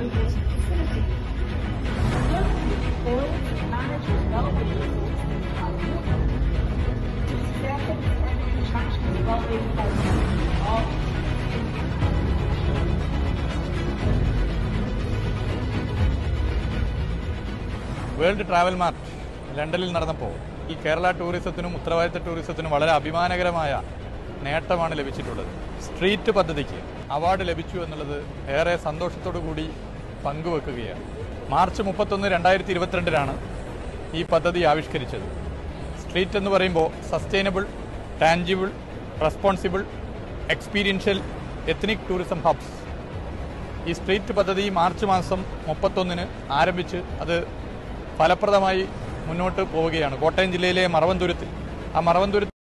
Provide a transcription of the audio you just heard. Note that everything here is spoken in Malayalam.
this facility. Build, manage, and develop the resources by water. To facilitate the construction and development of world travel mart ലണ്ടനിൽ നടന്നപ്പോൾ ഈ കേരള ടൂറിസത്തിനും ഉത്തരവാദിത്ത ടൂറിസത്തിനും വളരെ അഭിമാനകരമായ നേട്ടമാണ് ലഭിച്ചിട്ടുള്ളത് സ്ട്രീറ്റ് പദ്ധതിക്ക് അവാർഡ് ലഭിച്ചു എന്നുള്ളത് ഏറെ സന്തോഷത്തോടു കൂടി പങ്കുവെക്കുകയാണ് മാർച്ച് മുപ്പത്തൊന്ന് രണ്ടായിരത്തി ഇരുപത്തിരണ്ടിലാണ് ഈ പദ്ധതി ആവിഷ്കരിച്ചത് സ്ട്രീറ്റ് എന്ന് പറയുമ്പോൾ sustainable tangible responsible experiential ethnic tourism hubs ഈ സ്ട്രീറ്റ് പദ്ധതി മാർച്ച് മാസം മുപ്പത്തൊന്നിന് ആരംഭിച്ച് അത് ഫലപ്രദമായി മുന്നോട്ട് പോവുകയാണ് കോട്ടയം ജില്ലയിലെ മറവന്തുരത്തിൽ ആ മറവന്തുരത്ത്